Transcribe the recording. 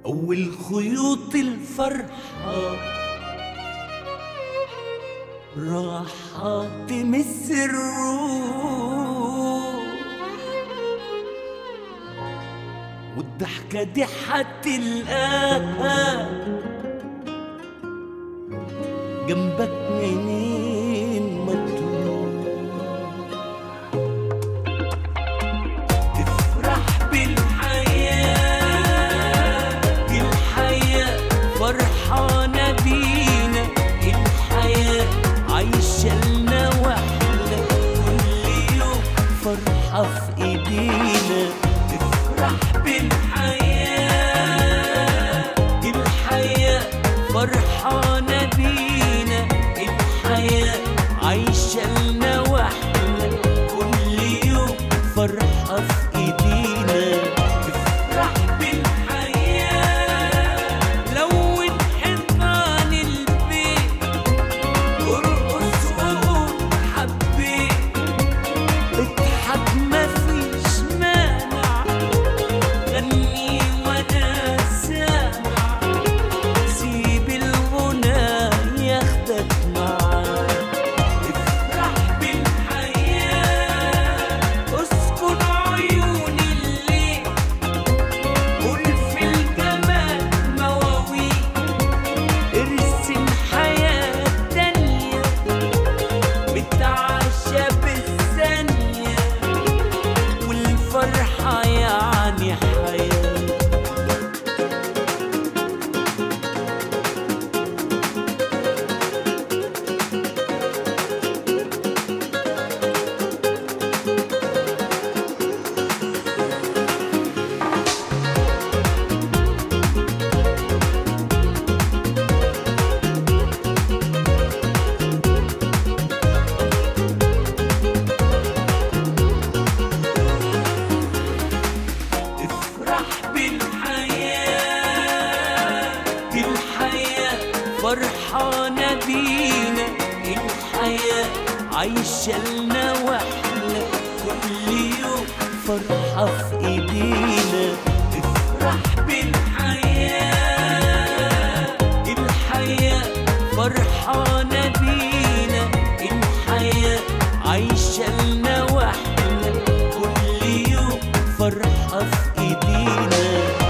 أول خيوط الفرحة راحة تمس الروح والضحكة دي هتلقاها جنبك منين ما تروح تفرح بالحياة الحياة فرحانة بينا الحياة عايشة لنا واحنا كل يوم فرحة في ايدينا تفرح بالحياة الحياة فرحانة بينا الحياة عايشة لنا واحنا كل يوم فرحة في ايدينا تفرح بالحياة لون حيطان البيت ارقص وقول حبيت اضحك مفيش مانع غني وانا سامع سيب الغنى ياخدك معاه افرح بالحياة اسكن عيون الليل قول في الجمال مواويل ارسم حياة تانية بتعشى بالثانية والفرحة يعني حياة افرح بالحياة الحياة فرحانة بينا الحياة عايشة لنا واحنا كل يوم فرحة في ايدينا افرح بالحياة الحياة فرحانة بينا الحياة عايشة لنا واحنا كل يوم فرحة في ايدينا